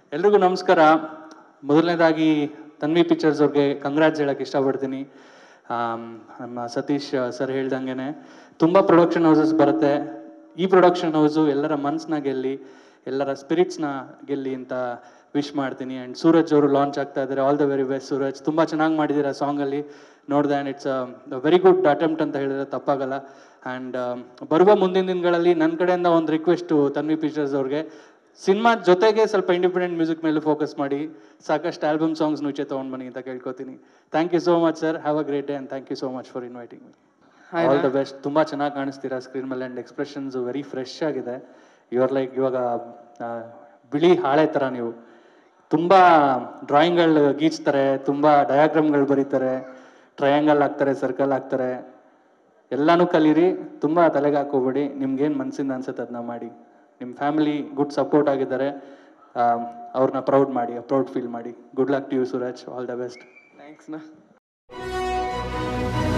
ಎಲ್ರಿಗೂ ನಮಸ್ಕಾರ ಮೊದಲನೇದಾಗಿ ತನ್ವಿ ಪಿಕ್ಚರ್ಸ್ ಅವ್ರಿಗೆ ಕಂಗ್ರಾಟ್ಸ್ ಹೇಳಕ್ಕೆ ಇಷ್ಟಪಡ್ತೀನಿ ಆಮ್, ನಮ್ಮ ಸತೀಶ್ ಸರ್ ಹೇಳ್ದಂಗೆನೆ ತುಂಬ ಪ್ರೊಡಕ್ಷನ್ ಹೌಸಸ್ ಬರುತ್ತೆ ಈ ಪ್ರೊಡಕ್ಷನ್ ಹೌಸು ಎಲ್ಲರ ಮನ್ಸನ್ನ ಗೆಲ್ಲಿ ಎಲ್ಲರ ಸ್ಪಿರಿಟ್ಸ್ನ ಗೆಲ್ಲಿ ಅಂತ ವಿಶ್ ಮಾಡ್ತೀನಿ ಆ್ಯಂಡ್ ಸೂರಜ್ ಅವರು ಲಾಂಚ್ ಆಗ್ತಾ ಇದ್ದಾರೆ all the very best Suraj ತುಂಬ ಚೆನ್ನಾಗಿ ಮಾಡಿದ್ದೀರಾ ಸಾಂಗಲ್ಲಿ ನೋಡಿದೆ and it's very good attempt ಅಂತ ಹೇಳಿದ್ರೆ ತಪ್ಪಾಗಲ್ಲ ಆ್ಯಂಡ್ ಬರುವ ಮುಂದಿನ ದಿನಗಳಲ್ಲಿ ನನ್ನ ಕಡೆಯಿಂದ ಒಂದು ರಿಕ್ವೆಸ್ಟು ತನ್ವಿ ಪಿಕ್ಚರ್ಸ್ ಅವ್ರಿಗೆ ಸಿನಿಮಾ ಜೊತೆಗೆ ಸ್ವಲ್ಪ ಇಂಡಿಪೆಂಡೆಂಟ್ ಮ್ಯೂಸಿಕ್ ಮೇಲೆ ಫೋಕಸ್ ಮಾಡಿ ಸಾಕಷ್ಟು ಆಲ್ಬಮ್ ಸಾಂಗ್ಸ್ ನುಚ್ಚೆ ತೊಗೊಂಡು ಬನ್ನಿ ಅಂತ ಕೇಳ್ಕೊತೀನಿ thank you so much sir have a great day and thank you so much for inviting me all the best ತುಂಬ ಚೆನ್ನಾಗಿ ಕಾಣಿಸ್ತೀರಾ ಸ್ಕ್ರೀನ್ ಮೇಲೆ ಆ್ಯಂಡ್ ಎಕ್ಸ್ಪ್ರೆಷನ್ಸ್ ವೆರಿ ಫ್ರೆಶ್ ಆಗಿದೆ ಯು ಆರ್ ಲೈಕ್ ಇವಾಗ ಆ, ಬಿಳಿ ಹಾಳೆ ಥರ ನೀವು ತುಂಬ ಡ್ರಾಯಿಂಗ್ಗಳು ಗೀಚ್ತಾರೆ ತುಂಬ ಡಯಾಗ್ರಾಮ್ಗಳು ಬರೀತಾರೆ ಟ್ರಯಾಂಗಲ್ ಹಾಕ್ತಾರೆ ಸರ್ಕಲ್ ಹಾಕ್ತಾರೆ ಎಲ್ಲಾನು ಕಲೀರಿ ತುಂಬ ತಲೆಗೆ ಹಾಕೋಬೇಡಿ ನಿಮ್ಗೇನು ಮನಸ್ಸಿಂದ ಅನ್ಸುತ್ತೆ ಅದನ್ನ ಮಾಡಿ ನಿಮ್ಮ ಫ್ಯಾಮಿಲಿ ಗುಡ್ ಸಪೋರ್ಟ್ ಆಗಿದ್ದಾರೆ ಅವ್ರನ್ನ ಪ್ರೌಡ್ ಮಾಡಿ ಪ್ರೌಡ್ ಫೀಲ್ ಮಾಡಿ good luck to you Suraj all the best ಥ್ಯಾಂಕ್ಸ್ನಾ